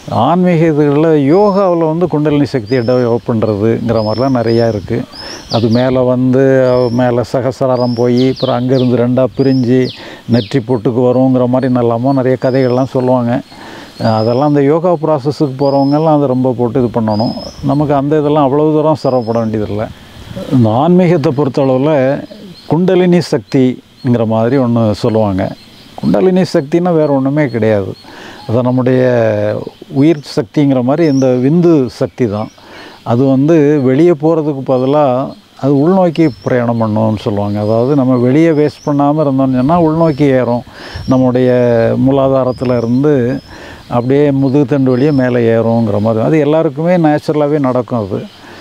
ஆன்மீக இதுகளில் யோகாவில் வந்து குண்டலினி சக்தியை டெவலப் பண்ணுறதுங்கிற மாதிரிலாம் நிறையா இருக்குது அது மேலே வந்து மேலே சகசிராரம் போய் அப்புறம் அங்கேருந்து ரெண்டாக பிரிஞ்சு நெற்றி பொட்டுக்கு வருங்கிற மாதிரி நல்லாமோ நிறைய கதைகள்லாம் சொல்லுவாங்க அஹ் அதெல்லாம் அந்த யோகா ப்ராசஸுக்கு போகிறவங்கெல்லாம் அதை ரொம்ப போட்டு இது பண்ணணும் நமக்கு அந்த இதெல்லாம் அவ்வளோ தூரம் சிரமப்பட வேண்டியதில்லை இந்த ஆன்மீகத்தை பொறுத்தளவில் குண்டலினி சக்திங்கிற மாதிரி ஒன்று சொல்லுவாங்க குண்டலினி சக்தின்னா வேறு ஒன்றுமே கிடையாது அது நம்முடைய உயிர் சக்திங்கிற மாதிரி இந்த விந்து சக்தி தான் அது வந்து வெளியே போகிறதுக்கு பதிலாக அது உள்நோக்கி பிரயாணம் பண்ணும்னு சொல்லுவாங்க அதாவது நம்ம வெளியே வேஸ்ட் பண்ணாமல் இருந்தோம்னு சொன்னால் உள்நோக்கி ஏறும் நம்முடைய மூலாதாரத்தில் இருந்து அப்படியே முதுகுத்தண்டு வழியே மேலே ஏறுங்கிற மாதிரி அது எல்லாருக்குமே நேச்சுரலாகவே நடக்கும் அது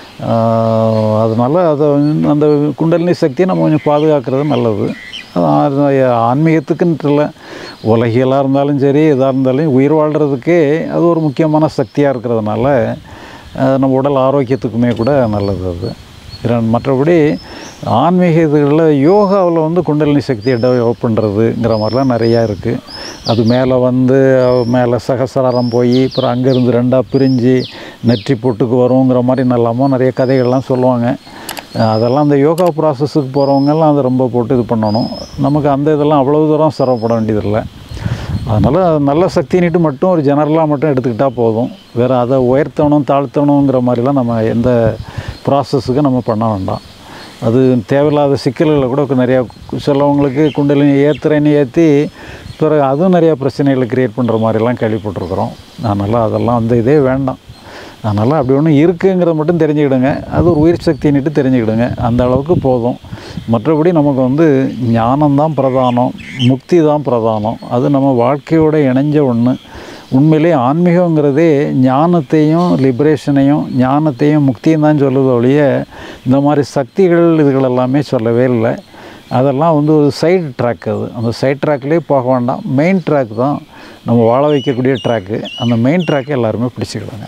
ஆஹ் அதனால அதை வந்து அந்த குண்டலினி சக்தியை நம்ம கொஞ்சம் பாதுகாக்கிறது நல்லது அது ஆ- ஆன்மீகத்துக்குன்ட்டு இல்லை உலகியலாக இருந்தாலும் சரி எதாக இருந்தாலும் உயிர் வாழ்கிறதுக்கே அது ஒரு முக்கியமான சக்தியாக இருக்கிறதுனால அது நம்ம உடல் ஆரோக்கியத்துக்குமே கூட நல்லது அது இரண் மற்றபடி ஆன்மீக இதுகளில் யோகாவில் வந்து குண்டலினி சக்தியை டெவலப் பண்ணுறதுங்கிற மாதிரிலாம் நிறையா இருக்குது அது மேலே வந்து மேலே சகசிராரம் போய் அப்புறம் அங்கேருந்து ரெண்டாக பிரிஞ்சு நெற்றி பொட்டுக்கு வருங்கிற மாதிரி நல்லாமோ நிறைய கதைகள்லாம் சொல்லுவாங்க அஹ் அதெல்லாம் அந்த யோகா ப்ராசஸுக்கு போகிறவங்கெல்லாம் அதை ரொம்ப போட்டு இது பண்ணணும் நமக்கு அந்த இதெல்லாம் அவ்வளோ தூரம் சிரமப்பட வேண்டியதில்லை அதனால் நல்ல சக்தினிட்டு மட்டும் ஒரு ஜெனரலாக மட்டும் எடுத்துக்கிட்டால் போதும் வேறு அதை உயர்த்தணும் தாழ்த்தணுங்கிற மாதிரிலாம் நம்ம எந்த ப்ராசஸுக்கு நம்ம பண்ண வேண்டாம் அது தேவையில்லாத சிக்கல்களை கூட நிறையா சிலவங்களுக்கு குண்டலினி ஏற்றுறேன்னு ஏற்றி பிறகு அதுவும் நிறையா பிரச்சனைகளை க்ரியேட் பண்ணுற மாதிரிலாம் கேள்விப்பட்டிருக்கிறோம் அதனால் அதெல்லாம் அந்த இதே வேண்டாம் அதனால் அப்படி ஒன்று இருக்குங்கிறத மட்டும் தெரிஞ்சுக்கிடுங்க அது ஒரு உயிர் சக்தின்னுட்டு தெரிஞ்சுக்கிடுங்க அந்த அளவுக்கு போதும் மற்றபடி நமக்கு வந்து ஞானம்தான் பிரதானம் முக்தி தான் பிரதானம் அது நம்ம வாழ்க்கையோட இணைஞ்ச ஒன்று உண்மையிலே ஆன்மீகங்கிறதே ஞானத்தையும் லிபரேஷனையும் ஞானத்தையும் முக்தியும் தான் சொல்லுது ஒழிய இந்த மாதிரி சக்திகள் இதுகள் எல்லாமே சொல்லவே இல்லை அதெல்லாம் வந்து ஒரு சைடு ட்ராக் அது அந்த சைட் ட்ராக்லேயே போக வேண்டாம் மெயின் ட்ராக் தான் நம்ம வாழ வைக்கக்கூடிய ட்ராக்கு அந்த மெயின் ட்ராக்கை எல்லாருமே பிடிச்சிக்கிடுங்க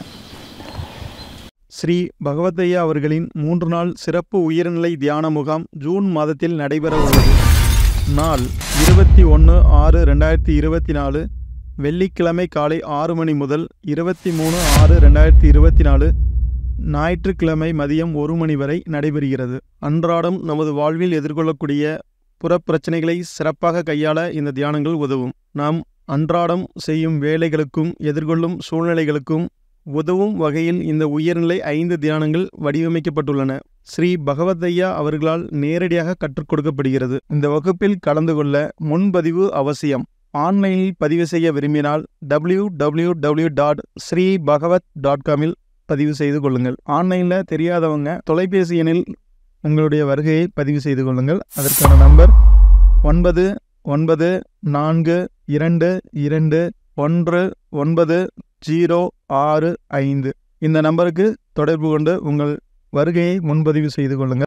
ஸ்ரீ பகவத்தையா அவர்களின் மூன்று நாள் சிறப்பு உயர்நிலை தியான முகாம் ஜூன் மாதத்தில் நடைபெற உள்ளது நாள் இருபத்தி ஒன்று ஆறு ரெண்டாயிரத்தி இருபத்தி நாலு வெள்ளிக்கிழமை காலை ஆறு மணி முதல் இருபத்தி மூணு ஆறு ரெண்டாயிரத்தி இருபத்தி நாலு ஞாயிற்றுக்கிழமை மதியம் ஒரு மணி வரை நடைபெறுகிறது அன்றாடம் நமது வாழ்வில் எதிர்கொள்ளக்கூடிய புறப்பிரச்சனைகளை சிறப்பாக கையாள இந்த தியானங்கள் உதவும் நாம் அன்றாடம் செய்யும் வேலைகளுக்கும் எதிர்கொள்ளும் சூழ்நிலைகளுக்கும் உதவும் வகையில் இந்த உயர்நிலை ஐந்து தியானங்கள் வடிவமைக்கப்பட்டுள்ளன ஸ்ரீ பகவத்தையா அவர்களால் நேரடியாக கற்றுக் கொடுக்கப்படுகிறது இந்த வகுப்பில் கலந்து கொள்ள முன்பதிவு அவசியம் ஆன்லைனில் பதிவு செய்ய விரும்பினால் W W W dot Sri Bhagavad dot காமில் பதிவு செய்து கொள்ளுங்கள் ஆன்லைனில் தெரியாதவங்க தொலைபேசி எண்ணில் உங்களுடைய வருகையை பதிவு செய்து கொள்ளுங்கள் அதற்கான நம்பர் ஒன்பது ஒன்பது நான்கு இரண்டு இரண்டு ஒன்று ஒன்பது ஜீரோ ஆறு ஐந்து இந்த நம்பருக்கு தொடர்பு கொண்டு உங்கள் வருகையை முன்பதிவு செய்து கொள்ளுங்கள்